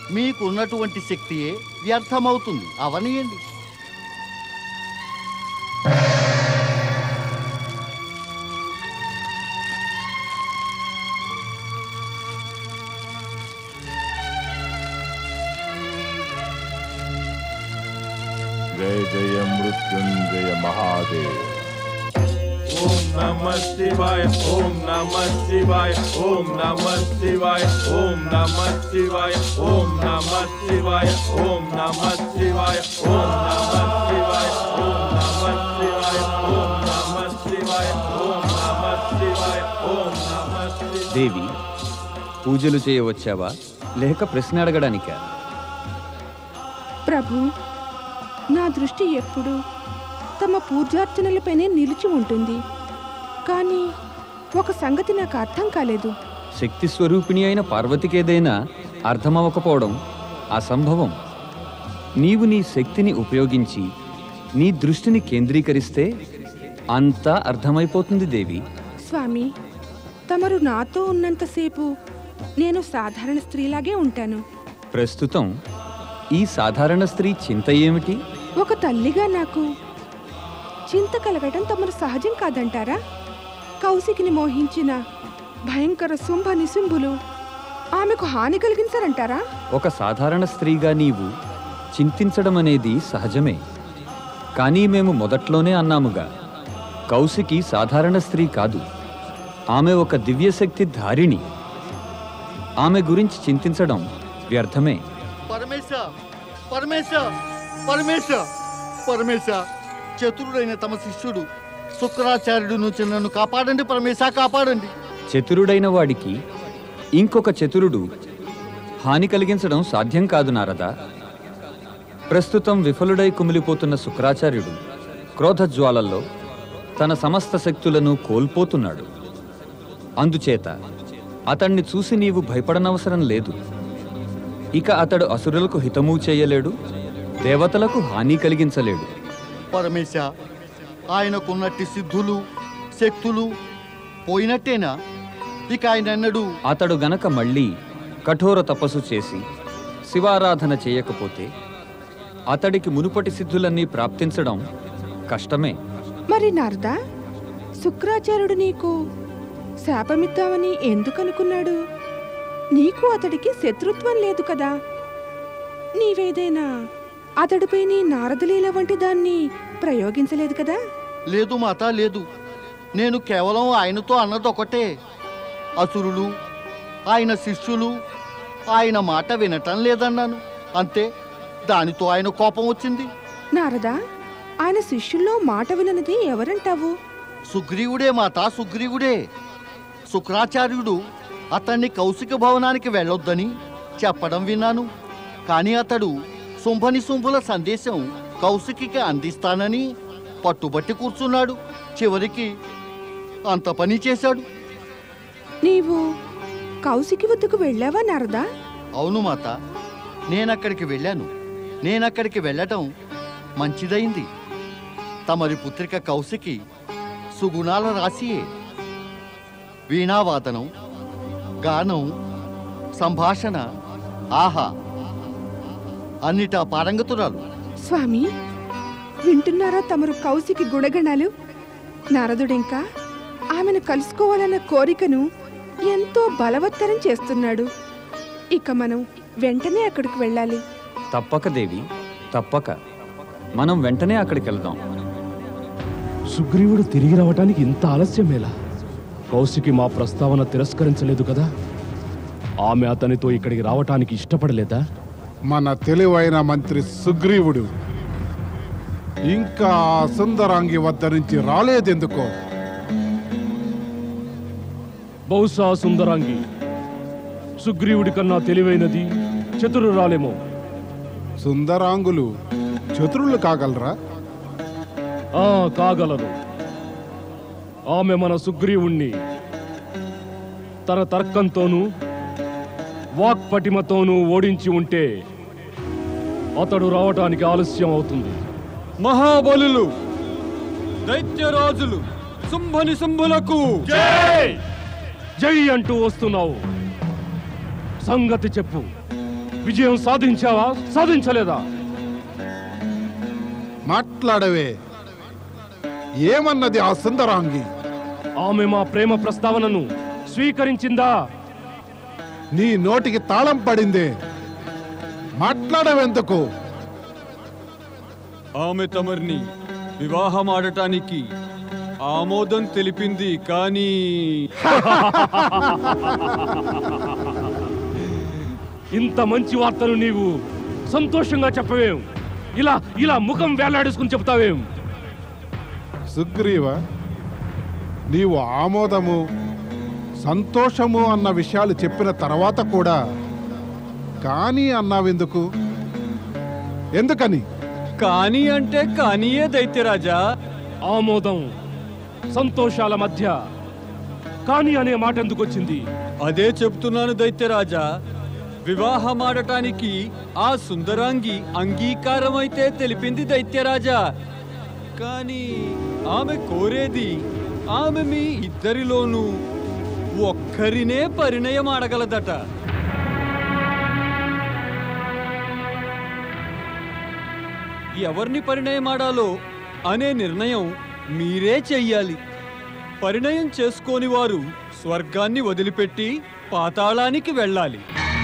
మీకున్నటువంటి శక్తియే వ్యర్థమవుతుంది అవనియండి जय जय मृत्युंजय महादेव ओम नमः शिवाय ओम नमः शिवाय ओम नमः शिवाय ओम नमः शिवाय ओम नमः शिवाय ओम नमः शिवाय ओम नमः शिवाय ओम नमः शिवाय ओम नमः शिवाय ओम नमः शिवाय ओम नमः शिवाय దేవి పూజలు చేయవచ్చావా లేక ప్రశ్న అడగడానికా ప్రభు నా దృష్టి ఎప్పుడు తమ పూజార్చనలపైనే నిలిచి ఉంటుంది కానీ ఒక సంగతి నాకు అర్థం కాలేదు శక్తి స్వరూపిణి అయిన పార్వతికేదైనా అర్థమవ్వకపోవడం అసంభవం నీవు నీ శక్తిని ఉపయోగించి నీ దృష్టిని కేంద్రీకరిస్తే అంతా అర్థమైపోతుంది దేవి స్వామి తమరు నాతో ఉన్నంతసేపు నేను సాధారణ స్త్రీలాగే ఉంటాను ప్రస్తుతం ఈ సాధారణ స్త్రీ చింత ఏమిటి ఒక తల్లిగా నాకు చింత కలగటం తమరు సహజం కాదంటారా కౌశికిని మోహించిన భయంకర శుంభ నిశుంభులు ఆమెకు హాని కలిగించారంటారా ఒక సాధారణ స్త్రీగా నీవు చింతించడం అనేది సహజమే కానీ మేము మొదట్లోనే అన్నాముగా కౌశికి సాధారణ స్త్రీ కాదు ఆమె ఒక దివ్యశక్తి ధారిణి ఆమె గురించి చింతించడం వ్యర్థమే పరమేశ పరమేశ పరమేశ పరమేశ చతురుడైన తమ శిష్యుడు శుక్రాచార్యుడు నుంచి నన్ను కాపాడండి పరమేశ కాపాడండి చతురుడైన వాడికి ఇంకొక చతురుడు హాని కలిగించడం సాధ్యం కాదు నారదా ప్రస్తుతం విఫలుడై కుమిలిపోతున్న శుక్రాచార్యుడు క్రోధజ్వాలల్లో తన సమస్త శక్తులను కోల్పోతున్నాడు అందుచేత అతన్ని చూసి నీవు భయపడనవసరం లేదు ఇక అతడు అసురులకు హితము చేయలేడు దేవతలకు హాని కలిగించలేడు పరమేశ ఆయనకున్నట్టి సిద్ధులు శక్తులు పోయినట్టేనా ఇక ఆయన అన్నడు అతడు గనక మళ్ళీ కఠోర తపస్సు చేసి శివారాధన చేయకపోతే అతడికి మునుపటి సిద్ధులన్నీ ప్రాప్తించడం కష్టమే మరి నారదా శుక్రాచార్యుడు నీకు శాపమిద్దామని ఎందుకు అనుకున్నాడు నీకు అతడికి శత్రుత్వం లేదు కదా నీవేదైనా అతడిపై నీ నారదలీల వంటి దాన్ని ప్రయోగించలేదు కదా లేదు మాత లేదు నేను కేవలం ఆయనతో అన్నదొకటే అసురులు ఆయన శిష్యులు ఆయన మాట వినటం లేదన్నాను అంతే దానితో ఆయన కోపం వచ్చింది నారదా ఆయన శిష్యుల్లో మాట విననిది ఎవరంటావు సుగ్రీవుడే మాత సుగ్రీవుడే శుక్రాచార్యుడు అతన్ని కౌశిక భవనానికి వెళ్ళొద్దని చెప్పడం విన్నాను కానీ అతడు శుంభని శుంభుల సందేశం కౌశికి అందిస్తానని పట్టుబట్టి కూర్చున్నాడు చివరికి అంత పని చేశాడు నీవు కౌశికి వద్దకు వెళ్ళావా నారదా అవును మాత నేనక్కడికి వెళ్ళాను నేనక్కడికి వెళ్ళటం మంచిదైంది తమరి పుత్రిక కౌశికి సుగుణాల రాశియే వీణావాదనం గానం సంభాషణ ఆహా అన్నిటా పారంగతురాలు స్వామి వింటున్నారా తమరు కౌశికి గుణగణాలు నారదుడింకా ఆమెను కలుసుకోవాలన్న కోరికను ఎంతో బలవత్తరం చేస్తున్నాడు ఇక మనం వెంటనే అక్కడికి వెళ్ళాలి తప్పక దేవి తప్పక మనం వెంటనే అక్కడికి వెళ్దాం సుగ్రీవుడు తిరిగి రావటానికి ఇంత ఆలస్యమేలా కౌశికి మా ప్రస్తావన తిరస్కరించలేదు కదా ఆమె అతనితో ఇక్కడికి రావటానికి ఇష్టపడలేదా మన తెలివైన మంత్రి సుగ్రీవుడు ఇంకా ఆ సుందరాంగి వద్ద నుంచి రాలేదెందుకో బహుశా సుందరాంగి సుగ్రీవుడి కన్నా తెలివైనది చతురురాలేమో సుందరాంగులు చతురులు కాగలరా ఆ కాగలరు ఆమె మన సుగ్రీవుణ్ణి తన తర్కంతోనూ వాక్పటిమతోనూ ఓడించి ఉంటే అతడు రావటానికి ఆలస్యం అవుతుంది మహాబలులు దైత్యరాజులు శుంభని శుంభులకు జై అంటూ వస్తున్నావు సంగతి చెప్పు విజయం సాధించావా సాధించలేదా మాట్లాడవే ఏమన్నది ఆ సుందరాంగి ఆమె మా ప్రేమ ప్రస్తావనను స్వీకరించిందా నీ నోటికి తాళం పడిందే మాట్లాడవెందుకు ఆమె తమర్ని వివాహమాడటానికి ఆమోదం తెలిపింది కానీ ఇంత మంచి వార్తలు నీవు సంతోషంగా చెప్పవేం ఇలా ఇలా ముఖం వేలాడేసుకుని చెప్తావేం సుగ్రీవ నీవు ఆమోదము సంతోషము అన్న విషయాలు చెప్పిన తర్వాత కూడా కానీ అన్నావెందుకు ఎందుకని కానీ అంటే కానీయే దైత్యరాజా ఆమోదం సంతోషాల మధ్య కానీ అనే మాట ఎందుకు వచ్చింది అదే చెప్తున్నాను దైత్యరాజా వివాహమాడటానికి ఆ సుందరాంగి అంగీకారమైతే తెలిపింది దైత్యరాజా కానీ ఆమె కోరేది ఆమె మీ ఇద్దరిలోనూ ఒక్కరినే పరిణయం ఆడగలదట ఎవరిని పరిణయం ఆడాలో అనే నిర్ణయం మీరే చెయ్యాలి పరిణయం చేసుకోని వారు స్వర్గాన్ని వదిలిపెట్టి పాతాళానికి వెళ్ళాలి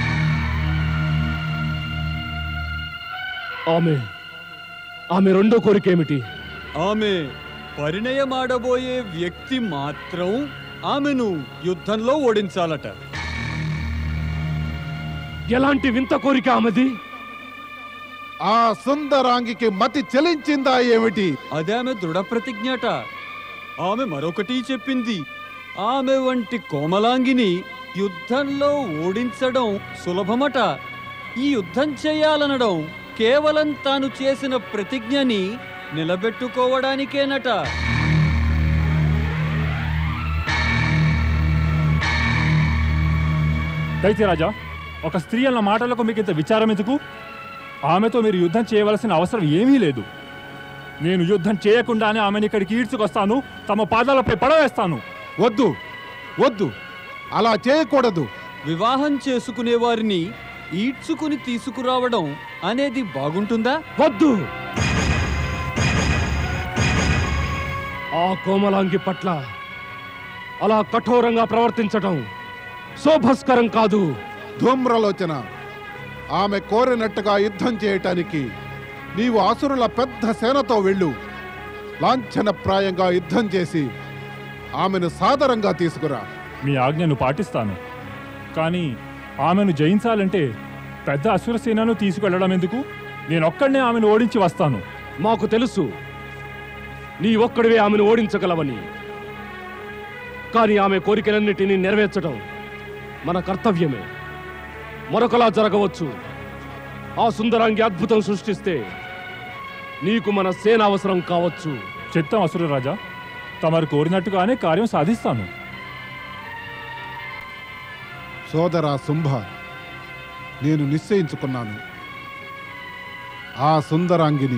ఆమె ఆమె రెండో కోరిక ఏమిటి ఆమె పరిణయమాడబోయే వ్యక్తి మాత్రం ఆమెను యుద్ధంలో ఓడించాలట ఎలాంటి వింత కోరిక ఆమెది ఆ సుందరాంగికి మతి చెలించిందా ఏమిటి అదే ఆమె దృఢ ప్రతిజ్ఞట ఆమె మరొకటి చెప్పింది ఆమె వంటి కోమలాంగిని యుద్ధంలో ఓడించడం సులభమట ఈ యుద్ధం చేయాలనడం కేవలం తాను చేసిన ప్రతిజ్ఞని నిలబెట్టుకోవడానికేనట దైత్యరాజా ఒక స్త్రీ అన్న మాటలకు మీకు ఇంత విచారం ఎందుకు ఆమెతో మీరు యుద్ధం చేయవలసిన అవసరం ఏమీ లేదు నేను యుద్ధం చేయకుండానే ఆమెను ఇక్కడికి ఈడ్చుకొస్తాను తమ పాదాలపై పడవేస్తాను వద్దు వద్దు అలా చేయకూడదు వివాహం చేసుకునే వారిని ఈడ్చుకుని తీసుకురావడం అనేది బాగుంటుందా వద్దు ఆ కోమలాంగి పట్ల అలా కఠోరంగా ప్రవర్తించటం శోభస్కరం కాదు ధూమ్రలోచన ఆమె కోరినట్టుగా యుద్ధం చేయటానికి నీవు అసురుల పెద్ద సేనతో వెళ్ళు లాంఛనప్రాయంగా యుద్ధం చేసి ఆమెను సాదరంగా తీసుకురా మీ ఆజ్ఞను పాటిస్తాను కానీ ఆమెను జయించాలంటే పెద్ద అసురసేనను తీసుకెళ్లడం ఎందుకు నేను ఒక్కడనే ఆమెను ఓడించి వస్తాను మాకు తెలుసు నీ ఒక్కడివే ఆమెను ఓడించగలవని కానీ ఆమె కోరికలన్నిటినీ నెరవేర్చడం మన కర్తవ్యమే మరొకలా జరగవచ్చు ఆ సుందరాంగి అద్భుతం సృష్టిస్తే నీకు మన సేన అవసరం కావచ్చు చిత్తం అసుర రాజా తమరు కోరినట్టుగానే కార్యం సాధిస్తాను సోదరా శుంభ నేను నిశ్చయించుకున్నాను ఆ సుందరాంగిని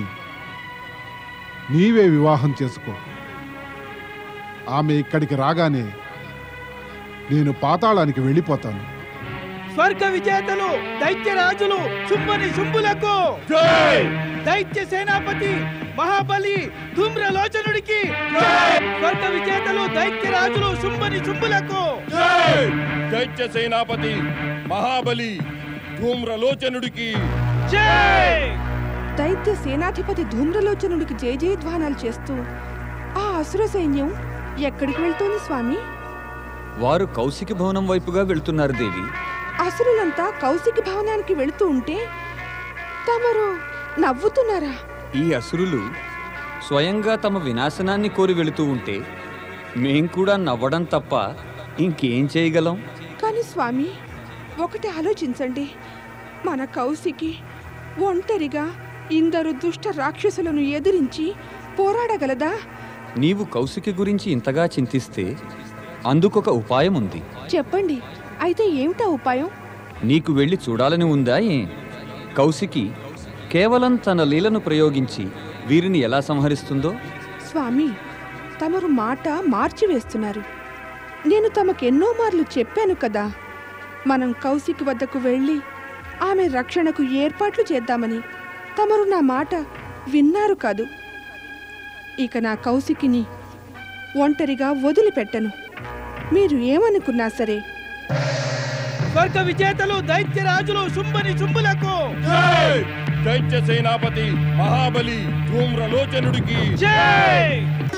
నీవే వివాహం చేసుకో ఆమె ఇక్కడికి రాగానే నేను పాతాళానికి వెళ్ళిపోతాను స్వర్గ విజేతలు దైత్య రాజులు శుంభని శుంభులకు దైత్య సేనాపతి మహాబలి ధూమ్రలోచనుడికి స్వర్గ విజేతలు దైత్య రాజులు శుంభని శుంభులకు దైత్య సేనాపతి మహాబలి ధూమ్రలోచనుడికి జై దైత్య సేనాధిపతి ధూమ్రలోచనుడికి జయ జయధ్వానాలు చేస్తూ ఆ అసుర సైన్యం ఎక్కడికి వెళ్తోంది స్వామి వారు కౌశికి భవనం వైపుగా వెళ్తున్నారు దేవి అసురులంతా కౌశికి భవనానికి వెళుతూ ఉంటే తమరు నవ్వుతున్నారా ఈ అసురులు స్వయంగా తమ వినాశనాన్ని కోరి వెళుతూ ఉంటే మేం కూడా నవ్వడం తప్ప ఇంకేం చేయగలం కానీ స్వామి ఒకటి ఆలోచించండి మన కౌశికి ఒంటరిగా ఇందరు దుష్ట రాక్షసులను ఎదిరించి పోరాడగలదా నీవు కౌశికి గురించి ఇంతగా చింతిస్తే అందుకొక ఉపాయం ఉంది చెప్పండి అయితే ఏమిటా ఉపాయం నీకు వెళ్ళి చూడాలని ఉందా ఏ కౌశికి కేవలం తన లీలను ప్రయోగించి వీరిని ఎలా సంహరిస్తుందో స్వామి తమరు మాట మార్చివేస్తున్నారు నేను తమకెన్నో మార్లు చెప్పాను కదా మనం కౌశిక్ వద్దకు వెళ్ళి ఆమె రక్షణకు ఏర్పాట్లు చేద్దామని తమరు నా మాట విన్నారు కాదు ఇక నా కౌశికిని ఒంటరిగా వదిలిపెట్టను మీరు ఏమనుకున్నా సరే స్వర్గ విజేతలు దైత్య రాజులు శుంభని శుంభులకు జై దైత్య సేనాపతి మహాబలి ధూమ్రలోచనుడికి జై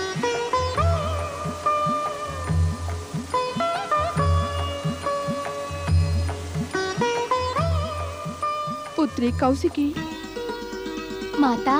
పుత్రి కౌశికి మాతా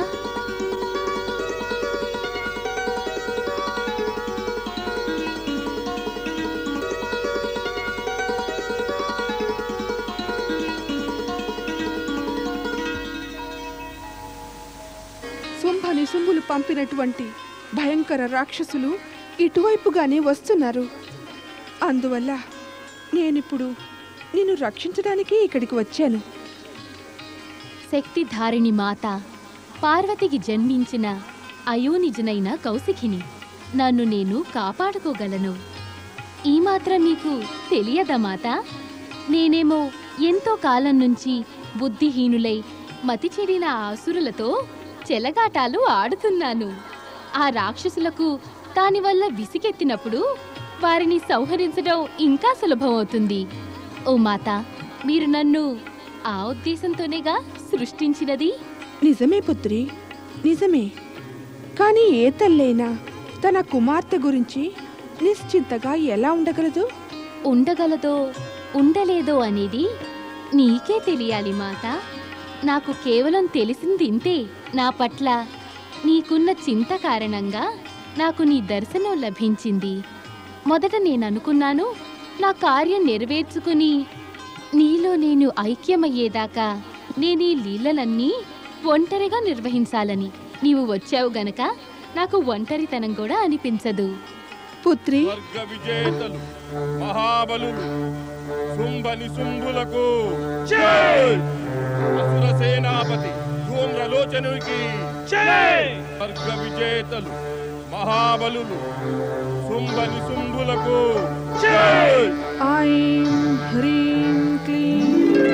శుంభ నిశుంభులు పంపినటువంటి భయంకర రాక్షసులు ఇటువైపుగానే వస్తున్నారు అందువల్ల నేనిప్పుడు నిన్ను రక్షించడానికి ఇక్కడికి వచ్చాను శక్తిధారిణి మాత పార్వతికి జన్మించిన అయోనిజనైన కౌశికిని నన్ను నేను కాపాడుకోగలను ఈ మాత్రం మీకు తెలియదా మాత నేనేమో ఎంతో కాలం నుంచి బుద్ధిహీనులై మతి చెడిన ఆ అసురులతో చెలగాటాలు ఆడుతున్నాను ఆ రాక్షసులకు దానివల్ల విసిగెత్తినప్పుడు వారిని సంహరించడం ఇంకా సులభమవుతుంది ఓ మాత మీరు నన్ను ఆ ఉద్దేశంతోనేగా సృష్టించినది నిజమే పుత్రి నిజమే కానీ ఏ తల్లైనా తన కుమార్తె గురించి నిశ్చింతగా ఎలా ఉండగలదు ఉండగలదో ఉండలేదో అనేది నీకే తెలియాలి మాత నాకు కేవలం తెలిసింది ఇంతే నా పట్ల నీకున్న చింత కారణంగా నాకు నీ దర్శనం లభించింది మొదట నేను అనుకున్నాను నా కార్యం నెరవేర్చుకుని నీలో నేను ఐక్యమయ్యేదాకా నేను ఈ లీలలన్నీ ఒంటరిగా నిర్వహించాలని నీవు వచ్చావు గనక నాకు ఒంటరితనం కూడా అనిపించదు పుత్రి స్వర్గ విజేతలు మహాబలులు శుంభని శుంభులకు జై అసుర సేనాపతి ధూమ్రలోచనుడికి జై స్వర్గ విజేతలు మహాబలులు శుంభని శుంభులకు జై ఐం హ్రీం క్లీం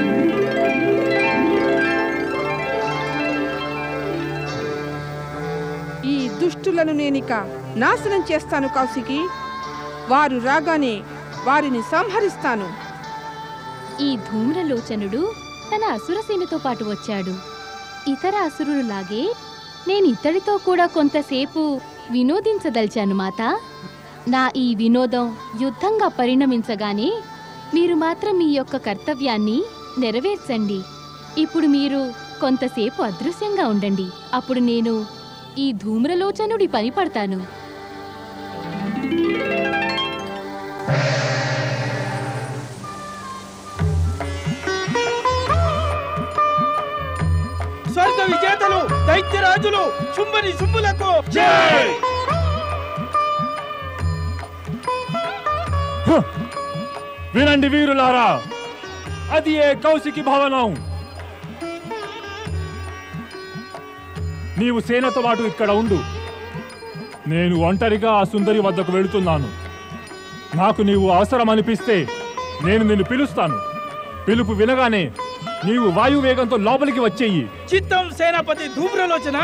ఈ దుష్టులను నేనిక నాశనం చేస్తాను కౌశికి వారు రాగానే వారిని సంహరిస్తాను ఈ ధూమ్రలోచనుడు తన అసురసేనతో పాటు వచ్చాడు ఇతర అసురులాగే నేను ఇతడితో కూడా కొంతసేపు వినోదించదలిచాను మాత నా ఈ వినోదం యుద్ధంగా పరిణమించగానే మీరు మాత్రం మీ యొక్క కర్తవ్యాన్ని నెరవేర్చండి ఇప్పుడు మీరు కొంతసేపు అదృశ్యంగా ఉండండి అప్పుడు నేను ఈ ధూమ్రలోచనుడి పని పడతాను స్వర్గ విజేతలు దైత్య రాజులు శుంభని శుంభులకు జై హ! వినండి వీరులారా అది ఏ కౌశికి భవనం నీవు సేనతో పాటు ఇక్కడ ఉండు నేను ఒంటరిగా ఆ సుందరి వద్దకు వెళుతున్నాను నాకు నీవు అవసరం అనిపిస్తే నేను నిన్ను పిలుస్తాను పిలుపు వినగానే నీవు వాయువేగంతో లోపలికి వచ్చేయి చిత్తం సేనాపతి ధూమ్రలోచన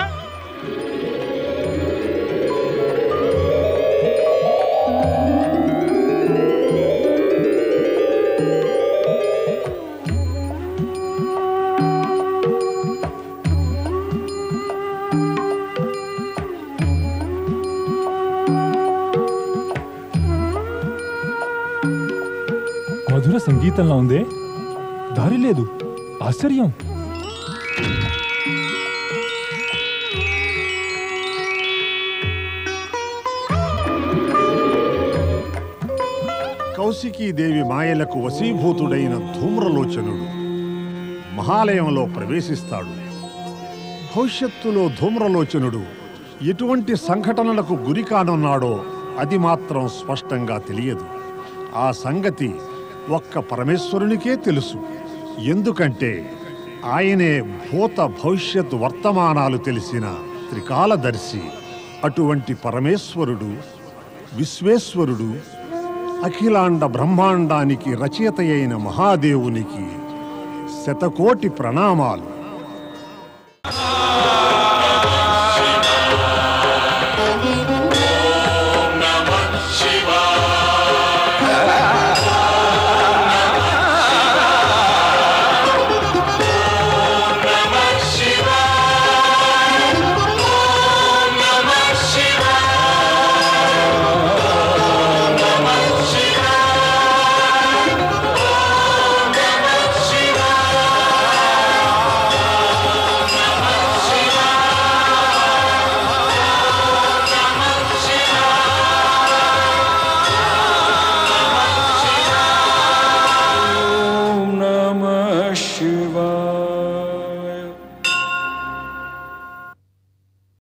మధుర సంగీతంలా ఉందే దారి లేదు ఆశ్చర్యం కౌశికీదేవి మాయలకు వశీభూతుడైన ధూమ్రలోచనుడు మహాలయంలో ప్రవేశిస్తాడు భవిష్యత్తులో ధూమ్రలోచనుడు ఎటువంటి సంఘటనలకు గురి కానున్నాడో అది మాత్రం స్పష్టంగా తెలియదు ఆ సంగతి ఒక్క పరమేశ్వరునికే తెలుసు ఎందుకంటే ఆయనే భూత భవిష్యత్ వర్తమానాలు తెలిసిన త్రికాలదర్శి అటువంటి పరమేశ్వరుడు విశ్వేశ్వరుడు అఖిలాండ బ్రహ్మాండానికి రచయిత అయిన మహాదేవునికి శతకోటి ప్రణామాలు ఆ